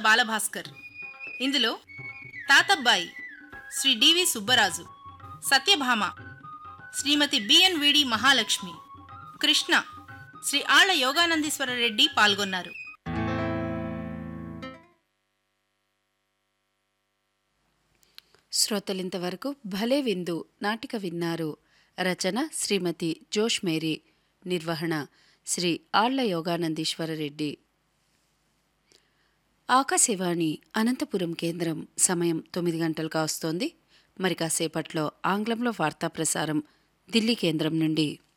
బాలభాస్కర్ ఇందులో తాతబ్బాయి శ్రీ డివి సుబ్బరాజు సత్యభామ శ్రీమతి బిఎన్విడి మహాలక్ష్మి కృష్ణ శ్రీ ఆళ్ల యోగానందీశ్వర రెడ్డి పాల్గొన్నారు శ్రోతలింతవరకు భలే విందు నాటిక విన్నారు రచన శ్రీమతి జోష్ మేరీ నిర్వహణ శ్రీ ఆళ్ల యోగానందీశ్వర రెడ్డి ఆకాశవాణి అనంతపురం కేంద్రం సమయం తొమ్మిది గంటలు కావస్తోంది మరి కాసేపట్లో ఆంగ్లంలో వార్తా ప్రసారం ఢిల్లీ కేంద్రం నుండి